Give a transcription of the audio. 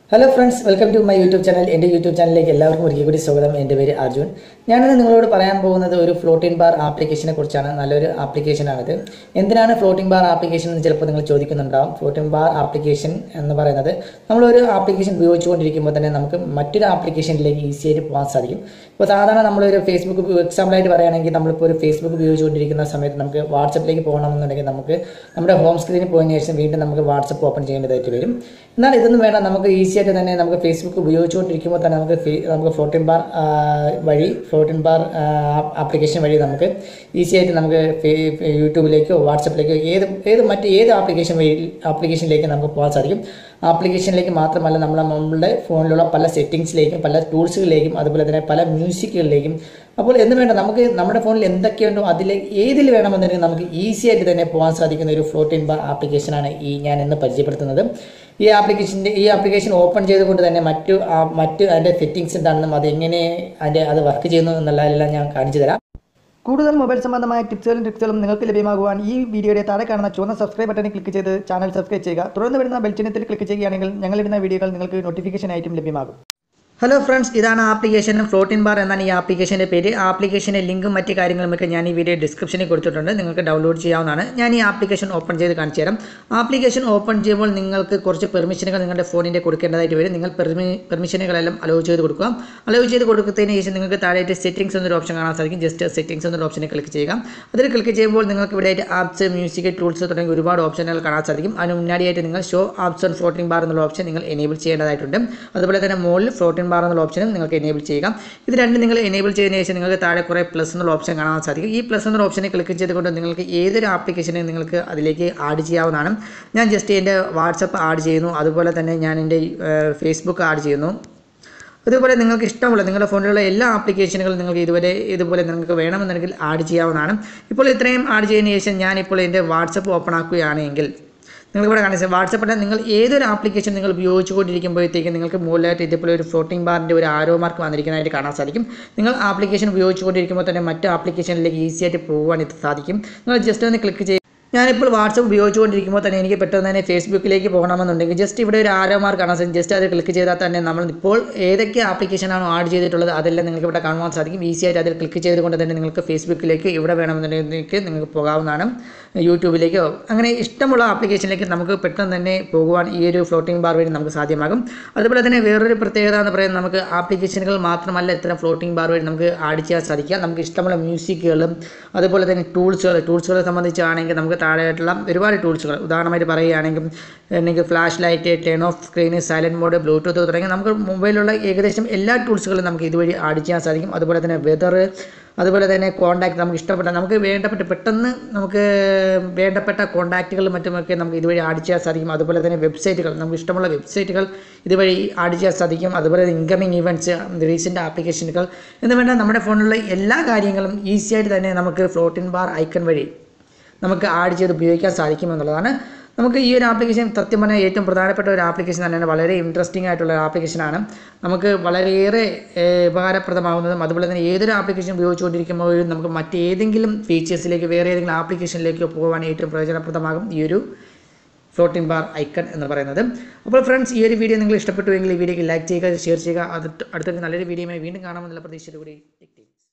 hello friends welcome to my YouTube channel എൻ്റെ YouTube ചാനലിലേക്ക് എല്ലാവർക്കും ഒരിക്കൽ കൂടി സ്വാഗതം എൻ്റെ പേര് അർജുൻ ഞാനിന്ന് നിങ്ങളോട് പറയാൻ പോകുന്നത് ഒരു ഫ്ലോട്ടിംഗ് ബാർ ആപ്ലിക്കേഷനെ കുറിച്ചാണ് നല്ലൊരു ആപ്ലിക്കേഷനാണിത് എന്തിനാണ് ഫ്ലോട്ടിംഗ് ബാർ ആപ്ലിക്കേഷൻ എന്ന് ചിലപ്പോൾ നിങ്ങൾ ചോദിക്കുന്നുണ്ടാവും ഫ്ലോട്ടിംഗ് ബാർ ആപ്ലിക്കേഷൻ എന്ന് പറയുന്നത് നമ്മളൊരു ആപ്ലിക്കേഷൻ ഉപയോഗിച്ചുകൊണ്ടിരിക്കുമ്പോൾ തന്നെ നമുക്ക് മറ്റൊരു ആപ്ലിക്കേഷനിലേക്ക് ഈസി ആയിട്ട് പോകാൻ സാധിക്കും ഇപ്പോൾ സാധാരണ നമ്മളൊരു ഫേസ്ബുക്ക് എക്സാമ്പിളായിട്ട് പറയുകയാണെങ്കിൽ നമ്മളിപ്പോൾ ഒരു ഫേസ്ബുക്ക് ഉപയോഗിച്ചുകൊണ്ടിരിക്കുന്ന സമയത്ത് നമുക്ക് വാട്സപ്പിലേക്ക് പോകണമെന്നുണ്ടെങ്കിൽ നമുക്ക് നമ്മുടെ ഹോം സ്ക്രീനിൽ പോയതിനു ശേഷം വീണ്ടും നമുക്ക് വാട്സപ്പ് ഓപ്പൺ ചെയ്യേണ്ടതായിട്ട് വരും എന്നാൽ ഇതൊന്നും വേണ്ട നമുക്ക് ഈസി ആയിട്ട് തന്നെ നമുക്ക് ഫേസ്ബുക്ക് ഉപയോഗിച്ചുകൊണ്ടിരിക്കുമ്പോൾ തന്നെ നമുക്ക് ഫേ- നമുക്ക് ഫ്ലോട്ടിൻ ബാർ വഴി ഫ്ലോട്ടിൻ ബാർ ആപ്ലിക്കേഷൻ വഴി നമുക്ക് ഈസി ആയിട്ട് നമുക്ക് ഫേ- ഫേ- യൂട്യൂബിലേക്കോ വാട്സപ്പിലേക്കോ ഏത് ഏത് മറ്റ് ഏത് ആപ്ലിക്കേഷൻ വഴി ആപ്ലിക്കേഷനിലേക്ക് നമുക്ക് പോകാൻ സാധിക്കും ആപ്ലിക്കേഷനിലേക്ക് മാത്രമല്ല നമ്മൾ നമ്മളുടെ ഫോണിലുള്ള പല സെറ്റിങ്സിലേക്കും പല ടൂൾസുകളിലേക്കും അതുപോലെ തന്നെ പല മ്യൂസിക്കുകളിലേക്കും അപ്പോൾ എന്ന് വേണ്ട നമുക്ക് നമ്മുടെ ഫോണിൽ എന്തൊക്കെയുണ്ടോ അതിലേക്ക് ഏതിൽ വേണമെന്നുണ്ടെങ്കിൽ നമുക്ക് ഈസി ആയിട്ട് തന്നെ പോകാൻ സാധിക്കുന്ന ഒരു ഫ്ലോട്ടിൻ ബാർ ആപ്ലിക്കേഷനാണ് ഈ ഞാൻ ഇന്ന് പരിചയപ്പെടുത്തുന്നത് ഈ ആപ്ലിക്കേഷൻ്റെ ഈ ആപ്ലിക്കേഷൻ ഓപ്പൺ ചെയ്തുകൊണ്ട് തന്നെ മറ്റു ആ- മറ്റ് അതിൻ്റെ സെറ്റിങ്സ് എന്താണെന്നും അതെങ്ങനെ അതിൻ്റെ അത് വർക്ക് ചെയ്യുന്നു എന്നുള്ളതെല്ലാം ഞാൻ കാണിച്ചു തരാം കൂടുതൽ മൊബൈൽ സംബന്ധമായ ടിപ്സുകളും ട്രിക്സുകളും നിങ്ങൾക്ക് ലഭ്യമാകുവാൻ ഈ വീഡിയോയുടെ താഴെ കാണുന്ന ചുവന്ന സബ്സ്ക്രൈബ് ബട്ടണിൽ ക്ലിക്ക് ചെയ്ത് ചാനൽ സബ്സ്ക്രൈബ് ചെയ്യുക തുടർന്ന് വരുന്ന ബെൽ ചിഹ്നത്തിൽ ക്ലിക്ക് ചെയ്യുകയാണെങ്കിൽ ഞങ്ങളിടുന്ന വീഡിയോകൾ നിങ്ങൾക്ക് നോട്ടിഫിക്കേഷൻ ആയിട്ടും ലഭ്യമാകും ഹലോ ഫ്രണ്ട്സ് ഇതാണ് ആപ്ലിക്കേഷൻ ഫ്ലോട്ടിൻ ബാർ എന്നാണ് ഈ ആപ്ലിക്കേഷൻ്റെ പേര് ആപ്ലിക്കേഷൻ്റെ ലിങ്കും മറ്റ് കാര്യങ്ങളുമൊക്കെ ഞാൻ ഈ വീഡിയോ ഡിസ്ക്രിപ്ഷനിൽ കൊടുത്തിട്ടുണ്ട് നിങ്ങൾക്ക് ഡൗൺലോഡ് ചെയ്യാവുന്നതാണ് ഞാൻ ഈ ആപ്ലിക്കേഷൻ ഓപ്പൺ ചെയ്ത് കാണിച്ചു തരാം ആപ്ലിക്കേഷൻ ഓപ്പൺ ചെയ്യുമ്പോൾ നിങ്ങൾക്ക് കുറച്ച് പെർമിഷനുകൾ നിങ്ങളുടെ ഫോണിൻ്റെ കൊടുക്കേണ്ടതായിട്ട് വരും നിങ്ങൾ പെർമിഷനുകളെല്ലാം അലോ ചെയ്ത് കൊടുക്കുക അലോ ചെയ്ത് കൊടുത്തതിന് ശേഷം നിങ്ങൾക്ക് താഴെയായിട്ട് സെറ്റിംഗ്സ് എന്നൊരു ഓപ്ഷൻ കാണാൻ സാധിക്കും ജസ്റ്റ് സെറ്റിംഗ്സ് എന്നൊരു ഓപ്ഷനിൽ ക്ലിക്ക് ചെയ്യുക അതിൽ ക്ലിക്ക് ചെയ്യുമ്പോൾ നിങ്ങൾക്ക് ഇവിടെ ആപ്സ് മ്യൂസിക് ടൂൾസ് തുടങ്ങിയ ഒരുപാട് ഓപ്ഷനുകൾ കാണാൻ സാധിക്കും അതിന് മുന്നാടിയായിട്ട് നിങ്ങൾ show apps and floating bar എന്നുള്ള ഓപ്ഷൻ നിങ്ങൾ എനേബിൾ ചെയ്യേണ്ടതായിട്ടുണ്ട് അതുപോലെ തന്നെ മുകളിൽ ഫ്ലോട്ടിംഗ് ബാർ എന്നുള്ള ഓപ്ഷനും നിങ്ങൾക്ക് എനേബിൾ ചെയ്യുക ഇത് രണ്ടും നിങ്ങൾ എനേബിൾ ചെയ്തതിന് ശേഷം നിങ്ങൾക്ക് താഴെ കുറേ പ്ലസ് എന്നുള്ള ഓപ്ഷൻ കാണാൻ സാധിക്കും ഈ പ്ലസ് എന്നുള്ള ഓപ്ഷനെ ക്ലിക്ക് ചെയ്തുകൊണ്ട് നിങ്ങൾക്ക് ഏതൊരു ആപ്ലിക്കേഷനെ നിങ്ങൾക്ക് അതിലേക്ക് ആഡ് ചെയ്യാവുന്നതാണ് ഞാൻ ജസ്റ്റ് എൻ്റെ വാട്സപ്പ് ആഡ് ചെയ്യുന്നു അതുപോലെ തന്നെ ഞാൻ എൻ്റെ ഫേസ്ബുക്ക് ആഡ് ചെയ്യുന്നു അതുപോലെ നിങ്ങൾക്ക് ഇഷ്ടമുള്ള നിങ്ങളുടെ ഫോണിലുള്ള എല്ലാ ആപ്ലിക്കേഷനുകളും നിങ്ങൾക്ക് ഇതുവരെ ഇതുപോലെ നിങ്ങൾക്ക് വേണമെന്നുണ്ടെങ്കിൽ ആഡ് ചെയ്യാവുന്നതാണ് ഇപ്പോൾ ഇത്രയും ആഡ് ചെയ്തതിന് ശേഷം ഞാനിപ്പോൾ എൻ്റെ വാട്സപ്പ് ഓപ്പൺ ആക്കുകയാണെങ്കിൽ നിങ്ങളിവിടെ കാണിച്ചത് വാട്സപ്പിൽ നിങ്ങൾ ഏതൊരു ആപ്ലിക്കേഷൻ നിങ്ങൾ ഉപയോഗിച്ചുകൊണ്ടിരിക്കുമ്പോഴത്തേക്കും നിങ്ങൾക്ക് മുകളിലായിട്ട് ഇതുപോലെ ഒരു ഫ്ലോട്ടിംഗ് ബാറിൻ്റെ ഒരു ആരോ മാർക്ക് വന്നിരിക്കുന്നതായിട്ട് കാണാൻ സാധിക്കും നിങ്ങൾ ആപ്ലിക്കേഷൻ ഉപയോഗിച്ചുകൊണ്ടിരിക്കുമ്പോൾ തന്നെ മറ്റ് ആപ്ലിക്കേഷനിലേക്ക് ഈസി ആയിട്ട് പോകുവാൻ ഇത് സാധിക്കും നിങ്ങൾ ജസ്റ്റ് ഒന്ന് ക്ലിക്ക് ചെയ്ത് ഞാനിപ്പോൾ വാട്സപ്പ് ഉപയോഗിച്ചുകൊണ്ടിരിക്കുമ്പോൾ തന്നെ എനിക്ക് പെട്ടെന്ന് തന്നെ ഫേസ്ബുക്കിലേക്ക് പോകണമെന്നുണ്ടെങ്കിൽ ജസ്റ്റ് ഇവിടെ ഒരു ആരോ മാർക്ക് കാണാൻ സാധിക്കും ജസ്റ്റ് അത് ക്ലിക്ക് ചെയ്താൽ തന്നെ നമ്മൾ ഇപ്പോൾ ഏതൊക്കെ ആപ്ലിക്കേഷനാണോ ആഡ് ചെയ്തിട്ടുള്ളത് അതെല്ലാം നിങ്ങൾക്ക് ഇവിടെ കാണുവാൻ സാധിക്കും ഈസി ആയിട്ട് അതിൽ ക്ലിക്ക് ചെയ്തുകൊണ്ട് തന്നെ നിങ്ങൾക്ക് ഫേസ്ബുക്കിലേക്ക് ഇവിടെ വേണമെന്നുണ്ടെങ്കിൽ നിങ്ങൾക്ക് പോകാവുന്നതാണ് യൂട്യൂബിലേക്കോ അങ്ങനെ ഇഷ്ടമുള്ള ആപ്ലിക്കേഷനിലേക്ക് നമുക്ക് പെട്ടെന്ന് തന്നെ പോകുവാൻ ഈ ഒരു ഫ്ലോട്ടിംഗ് ബാർ വഴി നമുക്ക് സാധ്യമാകും അതുപോലെ തന്നെ വേറൊരു പ്രത്യേകത എന്ന് പറയുന്നത് നമുക്ക് ആപ്ലിക്കേഷനുകൾ മാത്രമല്ല ഇത്തരം ഫ്ലോട്ടിംഗ് ബാർ വഴി നമുക്ക് ആഡ് ചെയ്യാൻ സാധിക്കുക നമുക്ക് ഇഷ്ടമുള്ള മ്യൂസിക്കുകളും അതുപോലെ തന്നെ ടൂൾസുകൾ ടൂൾസുകളെ സംബന്ധിച്ചാണെങ്കിൽ നമുക്ക് താഴെയായിട്ടുള്ള ഒരുപാട് ടൂൾസുകൾ ഉദാഹരണമായിട്ട് പറയുകയാണെങ്കിൽ എനിക്ക് flash light turn off screen silent mode bluetooth തുടങ്ങി നമുക്ക് മൊബൈലിലുള്ള ഏകദേശം എല്ലാ ടൂൾസുകളും നമുക്ക് ഇതുവഴി ആഡ് ചെയ്യാൻ സാധിക്കും അതുപോലെ തന്നെ വെതർ അതുപോലെ തന്നെ കോൺടാക്ട് നമുക്ക് ഇഷ്ടപ്പെട്ട നമുക്ക് വേണ്ടപ്പെട്ട പെട്ടെന്ന് നമുക്ക് വേണ്ടപ്പെട്ട കോൺടാക്റ്റുകളും മറ്റുമൊക്കെ നമുക്ക് ഇതുവഴി ആഡ് ചെയ്യാൻ സാധിക്കും അതുപോലെ തന്നെ വെബ്സൈറ്റുകൾ നമുക്ക് ഇഷ്ടമുള്ള വെബ്സൈറ്റുകൾ ഇതുവഴി ആഡ് ചെയ്യാൻ സാധിക്കും അതുപോലെ ഇൻകമിങ് ഇവൻറ്റ്സ് റീസെൻ്റ് ആപ്ലിക്കേഷനുകൾ എന്ന് വേണ്ട നമ്മുടെ ഫോണിലുള്ള എല്ലാ കാര്യങ്ങളും ഈസി ആയിട്ട് തന്നെ നമുക്ക് ഫ്ലോട്ടിൻ ബാർ ഐക്കൺ വഴി നമുക്ക് ആഡ് ചെയ്ത് ഉപയോഗിക്കാൻ സാധിക്കും എന്നുള്ളതാണ് നമുക്ക് ഈ ഒരു ആപ്ലിക്കേഷൻ സത്യം പറഞ്ഞാൽ ഏറ്റവും പ്രധാനപ്പെട്ട ഒരു ആപ്ലിക്കേഷൻ തന്നെയാണ് വളരെ ഇൻട്രസ്റ്റിംഗ് ആയിട്ടുള്ള ഒരു ആപ്ലിക്കേഷനാണ് നമുക്ക് വളരെയേറെ ഏഹ്, ഉപകാരപ്രദമാകുന്നതും അതുപോലെ തന്നെ ഏതൊരു ആപ്ലിക്കേഷൻ ഉപയോഗിച്ചുകൊണ്ടിരിക്കുമ്പോഴും നമുക്ക് മറ്റേതെങ്കിലും ഫീച്ചേഴ്സിലേക്ക് വേറെ ഏതെങ്കിലും ആപ്ലിക്കേഷനിലേക്ക് പോകാൻ ഏറ്റവും പ്രയോജനപ്രദമാകും ഈ ഒരു ഫ്ലോട്ടിംഗ് ബാർ ഐക്കൺ എന്ന് പറയുന്നത് അപ്പോൾ ഫ്രണ്ട്സ് ഈ ഒരു വീഡിയോ നിങ്ങൾ ഇഷ്ടപ്പെട്ടുവെങ്കിൽ ഈ വീഡിയോക്ക് ലൈക്ക് ചെയ്യുക ഷെയർ ചെയ്യുക അത് അടുത്തൊരു നല്ലൊരു വീഡിയോയുമായി വീണ്ടും കാണാമെന്നുള്ള പ്രതീക്ഷയോടുകൂടി